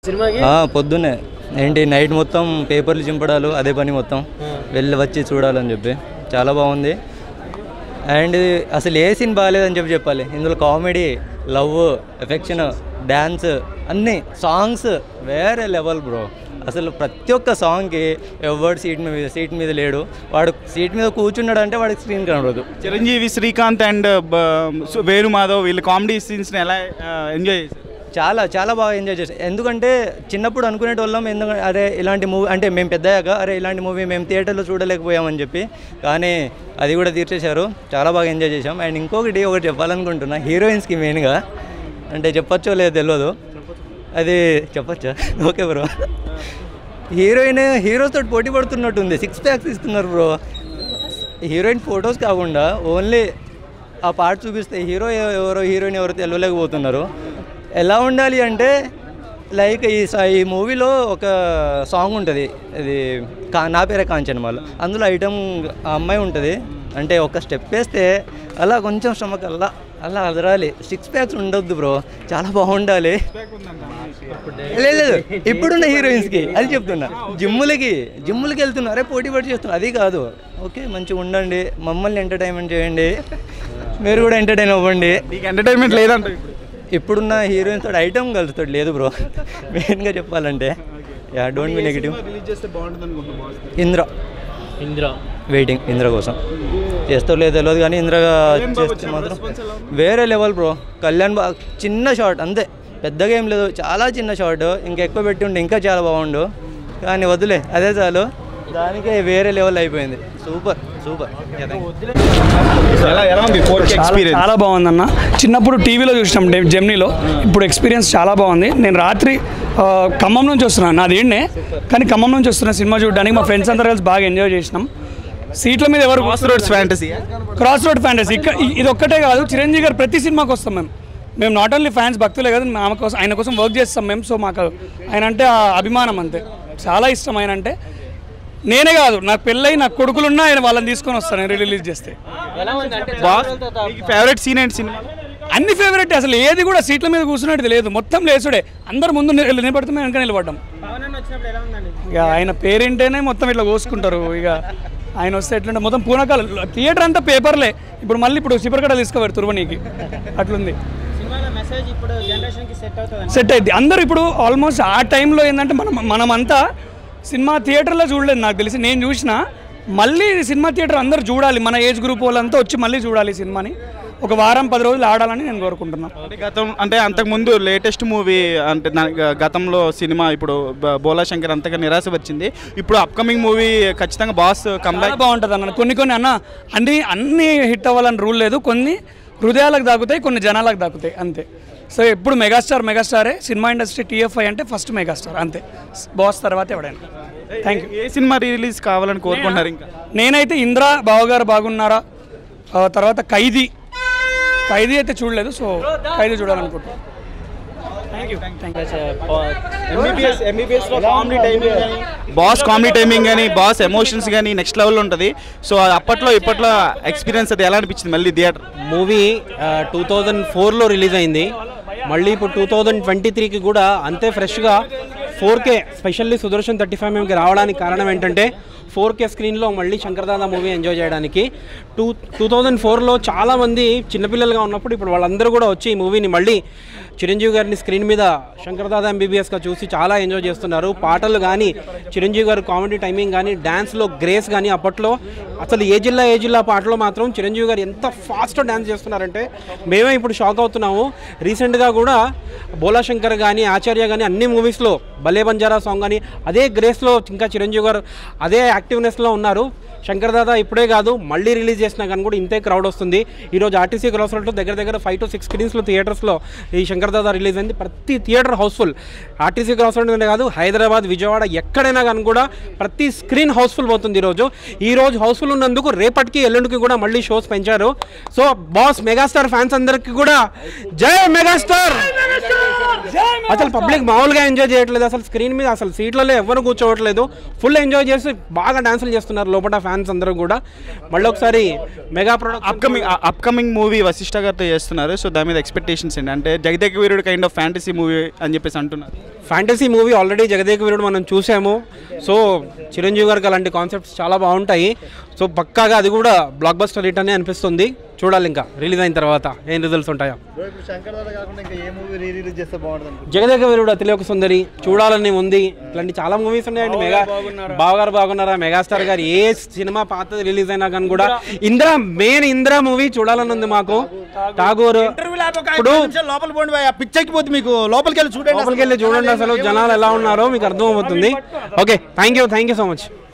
సినిమాకి ఆ, పొద్దున్నే ఏంటి నైట్ మొత్తం పేపర్లు చింపడాలు అదే పని మొత్తం వెళ్ళి వచ్చి చూడాలని చెప్పి చాలా బాగుంది అండ్ అసలు ఏ సీన్ బాగాలేదని చెప్పి చెప్పాలి ఇందులో కామెడీ లవ్ ఎఫెక్షన్ డ్యాన్స్ అన్నీ సాంగ్స్ వేరే లెవెల్ బ్రో అసలు ప్రతి ఒక్క సాంగ్కి ఎవడు సీట్ మీద సీట్ మీద లేడు వాడు సీట్ మీద కూర్చున్నాడు అంటే వాడికి స్క్రీన్ కనబడదు చిరంజీవి శ్రీకాంత్ అండ్ వేణు మాధవ్ వీళ్ళు కామెడీ సీన్స్ని ఎలా ఎంజాయ్ చేశారు చాలా చాలా బాగా ఎంజాయ్ చేసాం ఎందుకంటే చిన్నప్పుడు అనుకునేటోళ్ళం ఎందుకంటే అరే ఇలాంటి మూవీ అంటే మేము పెద్దయ్యాక అరే ఇలాంటి మూవీ మేము థియేటర్లో చూడలేకపోయామని చెప్పి కానీ అది కూడా తీర్చేశారు చాలా బాగా ఎంజాయ్ చేసాం అండ్ ఇంకొకటి ఒకటి చెప్పాలనుకుంటున్నా హీరోయిన్స్కి మెయిన్గా అంటే చెప్పచ్చో లేదో తెలియదు అది చెప్పచ్చా ఓకే బ్రో హీరోయిన్ హీరోస్ తోటి పోటీ పడుతున్నట్టుంది సిక్స్ ప్యాక్స్ ఇస్తున్నారు బ్రో హీరోయిన్ ఫొటోస్ కాకుండా ఓన్లీ ఆ పార్ట్ చూపిస్తే హీరో ఎవరో హీరోయిన్ ఎవరో తెలియలేకపోతున్నారు ఎలా ఉండాలి అంటే లైక్ ఈ స- ఈ మూవీలో ఒక సాంగ్ ఉంటుంది ఇది కా నా పేరే కాంచనమాల అందులో ఐటమ్ ఆ అమ్మాయి ఉంటుంది అంటే ఒక స్టెప్ వేస్తే అలా కొంచెం స్టమక్ అలా అలా అదరాలి సిక్స్ ప్యాక్స్ ఉండొద్దు బ్రో చాలా బాగుండాలి లేదు లేదు ఇప్పుడున్న హీరోయిన్స్కి అది చెప్తున్నా జిమ్ములకి జిమ్ములకి వెళ్తున్నారే పోటీ పడి చేస్తున్నారు అది కాదు ఓకే మంచిగా ఉండండి మమ్మల్ని ఎంటర్టైన్మెంట్ చేయండి మీరు కూడా ఎంటర్టైన్ అవ్వండి నీకు ఎంటర్టైన్మెంట్ లేదంట ఇప్పుడు ఇప్పుడున్న హీరోయిన్స్ తోటి ఐటమ్ కలుస్తాడు లేదు బ్రో మెయిన్గా చెప్పాలంటే yeah don't be negative release చేస్తే బాగుంటుంది అనుకుంటున్నాను ఇంద్ర ఇంద్ర వెయిటింగ్ ఇంద్ర కోసం చేస్తారో లేదో తెలియదు కానీ ఇంద్ర చేస్తే మాత్రం వేరే లెవెల్ బ్రో కళ్యాణ్ బా చిన్న షాట్ అంతే పెద్దగా ఏం లేదు చాలా చిన్న షాట్ ఇంకా ఎక్కువ పెట్టి ఉంటే ఇంకా చాలా బాగుండు కానీ వదిలే అదే చాలు దానికే వేరే లెవెల్ అయిపోయింది సూపర్ సూపర్ ఎలా ఎలా ఉంది ఫోర్ చాలా ఎక్స్పీరియన్స్ చాలా బాగుందన్న చిన్నప్పుడు టీవీలో చూసినాం డే- జెమ్నీలో ఇప్పుడు ఎక్స్పీరియన్స్ చాలా బాగుంది నేను రాత్రి ఆ, ఖమ్మం నుంచి వస్తున్నాను నాది ఏంటే కానీ ఖమ్మం నుంచి వస్తున్న సినిమా చూడడానికి మా ఫ్రెండ్స్ అందరూ కలిసి బాగా ఎంజాయ్ చేసినాం సీట్ల మీద ఎవరు cross roads fantasy cross road fantasy ఇక్కడ ఇ- ఇది ఒక్కటే కాదు చిరంజీవి గారు ప్రతి సినిమాకి వస్తాం మేము మేము నాట్ ఓన్లీ ఫ్యాన్స్ భక్తులే కాదు ఆమె కోసం ఆయన కోసం వర్క్ చేస్తాం మేము సో మాకు ఆయన అంటే ఆ అభిమానం అంతే చాలా ఇష్టం ఆయన అంటే నేనే కాదు నాకు పెళ్ళై నాకు కొడుకులున్నా ఆయన వాళ్ళని తీసుకొని వస్తాను నేను రిలీజ్ చేస్తే ఎలా ఉంది అంటే బాస్ ఫేవరెట్ సీన్ ఏంటి సినిమా అన్ని ఫేవరెట్ అసలు ఏది కూడా సీట్ల మీద కూర్చున్నట్టు లేదు మొత్తం లేచుడే అందరు ముందు నిల- నిలబడితే మేము వెనక నిలబడ్డాం ఇక ఆయన పేరేంటేనే మొత్తం ఇట్లా కోసుకుంటారు ఇక ఆయన వస్తే ఎట్లుంటే మొత్తం పూనకాలు థియేటర్ అంతా పేపర్లే ఇప్పుడు మళ్ళీ ఇప్పుడు సిపర్కడ తీసుకుపోయారు తుర్వనీకి అట్లుంది సినిమాలో మెసేజ్ ఇప్పుడు జనరేషన్కి సెట్ అవుతుంది సెట్ అయింది అందరూ ఇప్పుడు ఆల్మోస్ట్ ఆ టైంలో ఏంటంటే మనం మనమంతా సినిమా థియేటర్లో చూడలేదు నాకు తెలిసి నేను చూసిన మళ్ళీ సినిమా థియేటర్ అందరూ చూడాలి మన ఏజ్ గ్రూప్ వాళ్ళంతా వచ్చి మళ్ళీ చూడాలి ఈ సినిమాని ఒక వారం పది రోజులు ఆడాలని నేను కోరుకుంటున్నాను అంటే గతం అంటే అంతకుముందు లేటెస్ట్ మూవీ అంటే నా- గ- గతంలో సినిమా ఇప్పుడు బ- బోలా శంకర్ అంతగా నిరాశ వచ్చింది ఇప్పుడు అప్కమింగ్ మూవీ ఖచ్చితంగా బాస్ కంబ్యాక్ చాలా బాగుంటుంది అన్న కొన్ని కొన్ని అన్న అన్ని అన్ని హిట్ అవ్వాలని రూల్ లేదు కొన్ని హృదయాలకు దాకుతాయి కొన్ని జనాలకు దాకుతాయి అంతే సో ఎప్పుడు మెగాస్టార్ మెగాస్టారే సినిమా ఇండస్ట్రీ టీఎఫ్ఐ అంటే ఫస్ట్ మెగాస్టార్ అంతే బాస్ తర్వాత ఎవడైనా థ్యాంక్ యూ ఏ సినిమా రిలీజ్ కావాలని కోరుకుంటున్నారు ఇంకా నేనైతే ఇంద్ర బావగారు బాగున్నారా ఆ తర్వాత ఖైదీ ఖైదీ అయితే చూడలేదు సో ఖైదీ చూడాలనుకుంటున్నాను thank you thank you MBBS MBBS లో కామెడీ టైమింగ్ కానీ బాస్ కామెడీ టైమింగ్ కానీ బాస్ ఎమోషన్స్ కానీ నెక్స్ట్ లెవెల్ ఉంటుంది సో అప్పట్లో ఇప్పట్లో ఎక్స్పీరియన్స్ అది ఎలా అనిపించింది మళ్ళీ థియేటర్ మూవీ టూ థౌజండ్ ఫోర్లో రిలీజ్ అయింది మళ్ళీ ఇప్పుడు టూ థౌజండ్ ట్వంటీ త్రీకి కూడా అంతే ఫ్రెష్గా four K specially Sudarshan thirty five ఎంకి రావడానికి కారణం ఏంటంటే ఫోర్ కే స్క్రీన్లో మళ్ళీ శంకర్దాదా మూవీ ఎంజాయ్ చేయడానికి టూ టూ థౌజండ్ ఫోర్లో చాలామంది చిన్నపిల్లలుగా ఉన్నప్పుడు ఇప్పుడు వాళ్ళందరూ కూడా వచ్చి ఈ మూవీని మళ్ళీ చిరంజీవి గారిని స్క్రీన్ మీద శంకర్దాదా ఎంబీబీఎస్గా చూసి చాలా ఎంజాయ్ చేస్తున్నారు పాటలు కానీ చిరంజీవి గారు కామెడీ టైమింగ్ కానీ డ్యాన్స్లో గ్రేస్ కానీ అప్పట్లో అసలు ఏ జిల్లా ఏ జిల్లా పాటలో మాత్రం చిరంజీవి గారు ఎంత ఫాస్ట్ డ్యాన్స్ చేస్తున్నారంటే మేమే ఇప్పుడు షాక్ అవుతున్నాము రీసెంట్గా కూడా బోలా శంకర్ కానీ ఆచార్య కానీ అన్ని మూవీస్లో భలే బంజారా సాంగ్ కానీ అదే గ్రేస్లో ఇంకా చిరంజీవి గారు అదే యాక్టివ్నెస్లో ఉన్నారు శంకర్ దాదా ఇప్పుడే కాదు మళ్ళీ రిలీజ్ చేసినా కానీ కూడా ఇంతే క్రౌడ్ వస్తుంది ఈరోజు ఆర్టీసీ క్రాస్ రోడ్లో దగ్గర దగ్గర ఫైవ్ టు సిక్స్ స్క్రీన్స్లో థియేటర్స్లో ఈ శంకర్ దాదా రిలీజ్ అయింది ప్రతి theatre housefull RTC cross road కాదు హైదరాబాద్ విజయవాడ ఎక్కడైనా కానీ కూడా ప్రతి స్క్రీన్ హౌస్ఫుల్ పోతుంది ఈరోజు ఈ రోజు హౌస్ఫుల్ ఉన్నందుకు రేపటికి ఎల్లుండికి కూడా మళ్ళీ షోస్ పెంచారు సో బాస్ మెగాస్టార్ ఫ్యాన్స్ అందరికీ కూడా జై మెగాస్టార్ అసలు పబ్లిక్ మామూలుగా ఎంజాయ్ చేయట్లేదు అసలు స్క్రీన్ మీద అసలు సీట్లలో ఎవరు కూర్చోవట్లేదు ఫుల్ ఎంజాయ్ చేసి బాగా డాన్సులు చేస్తున్నారు లోపల ఫ్యాన్స్ అందరూ కూడా మళ్ళీ ఒకసారి mega product upcoming upcoming movie Vashishta గారితో చేస్తున్నారు సో దాని మీద ఎక్స్పెక్టేషన్స్ ఏంటి అంటే Jagadeka Veerudu kind of fantasy movie అని చెప్పేసి అంటున్నారు fantasy movie already Jagadeka Veerudu మనం చూసాము సో చిరంజీవి గారికి అలాంటి కాన్సెప్ట్స్ చాలా బాగుంటాయి సో పక్కాగా అది కూడా బ్లాక్ బస్టర్ హిట్ అని అనిపిస్తుంది చూడాలి ఇంకా రిలీజ్ అయిన తర్వాత ఏం రిజల్ట్స్ ఉంటాయో ఇప్పుడు శంకర్ దాదా కాకుండా ఇంకా ఏ మూవీ రీ రిలీజ్ చేస్తే బాగుంటుంది అనుకుంటున్నారు? జగదేక వీరుడు అతిలోక సుందరి చూడాలని ఉంది ఇట్లాంటి చాలా మూవీస్ ఉన్నాయండి మెగా బావగారు బాగున్నారా మెగాస్టార్ గారు ఏ సినిమా పాత రిలీజ్ అయినా కానీ కూడా ఇంద్ర మెయిన్ ఇంద్ర మూవీ చూడాలని ఉంది మాకు ఠాగూర్ ఇప్పుడు లోపల పోండి పిచ్చెక్కి పోతే మీకు లోపలికి వెళ్ళి చూడండి లోపలికి వెళ్ళి చూడండి అసలు జనాలు ఎలా ఉన్నారో మీకు అర్థమవుతుంది okay thank you thank you so much